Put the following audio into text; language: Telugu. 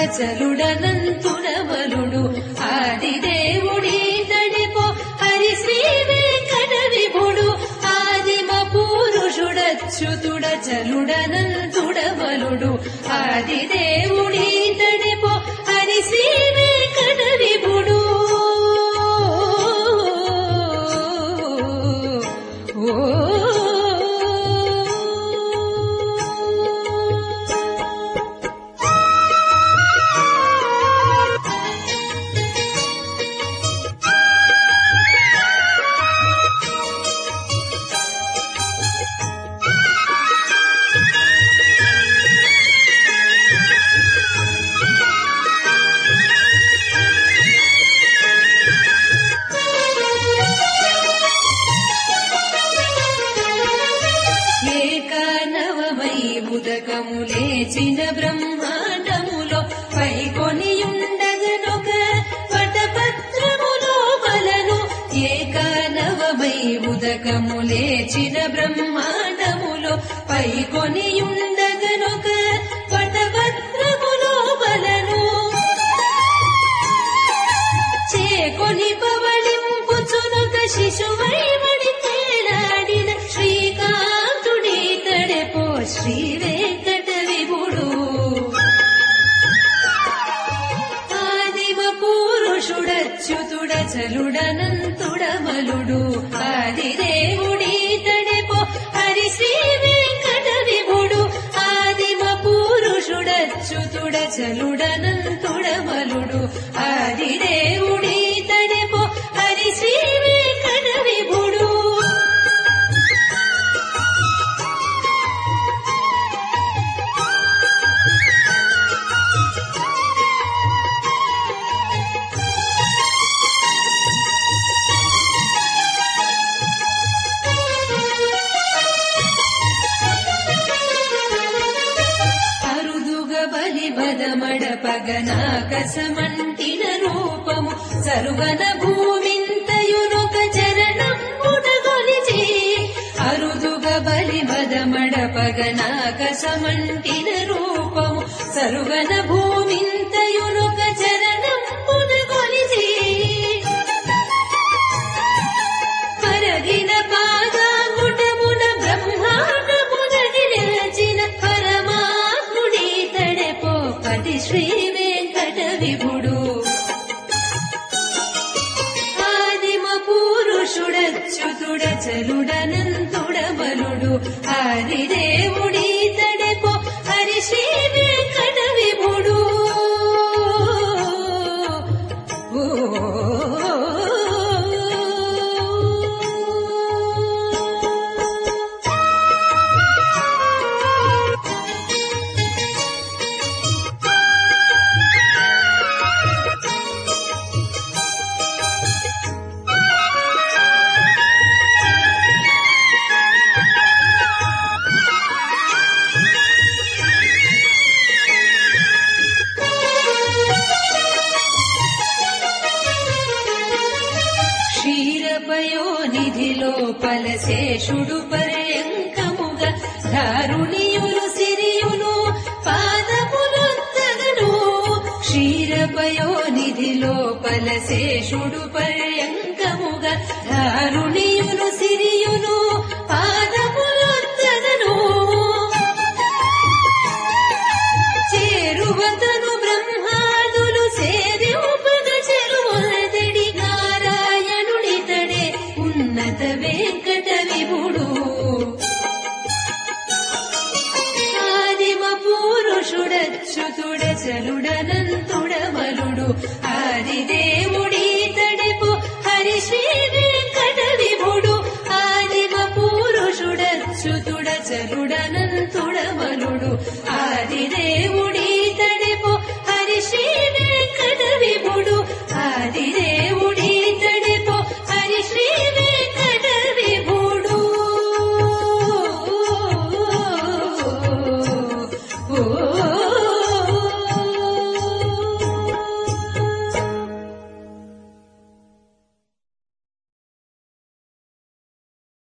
చలుడనంతుడవలుడు ఆదిదేవుడి తడిపో హరి శ్రీ వెంకట విభుడు ఆదిమ పురుషుడచ్యుతుడ చలుడనంతుడవలుడు ఆదిదేవుడి తడిపో హరి శ్రీ వెంకట విభుడు ఏకానవమై ఉదకము లేచిన బ్రహ్మాండములో పైకొనియుండగనొక పటపత్రములో బలను ఏకానవమై ఉదకము లేచిన బ్రహ్మాండములో పైకొనియుండగనొక పటపత్రములో బలను చేకొని పవళింపుచునొక శిశువై వడి తేలాడిన శ్రీకాంతుడి తడెపో శ్రీ వెంకట విభుడు ఆదిమ పురుషుడచ్యుతుడ చలుడనంతుడమలుడు ఆదిదేవుడి తడెపో హరి శ్రీ వెంకట విభుడు ఆదిమ పురుషుడచ్యుతుడ చలుడనంతుడమలుడు ఆదిదేవుడి తడెపో హరి శ్రీ వెంకట విభుడు అరుదుగ బలి బదమడ పగనాకసమంటిన రూపము సరుగన భూమింతయునొక చరణం ఉడగొలిచి అరుదుగ బలి బదమడ పగనాకసమంటిన రూపము సరుగన భూమింతయునొక చరణం ఉడగొలిచి పరగిన పాదాంగుటమున బ్రహ్మాండమునది నిలచిన పరమాత్ముడి తడెపో పతి శ్రీ వెంకట విభుడు ఆదిమ పురుషుడచ్యుతుడ చలుడనంతుడబలుడు ఆదిదేవుడి తడెపో హరి శ్రీ వెంకట విభుడు క్షీరపయోనిధిలో పలశేషుడు పర్యంకముగా దారుణియులు సిరియులు పాదములొత్తగను క్షీరపయోనిధిలో పలశేషుడు పర్యంకముగా దారుణియులు సిరియులు పాదములొత్తగను చేరువతను బ్రహ్మాదులు సేవింపగ చెరువొలదడి నారాయణుడితడే ఉన్నత వెంకట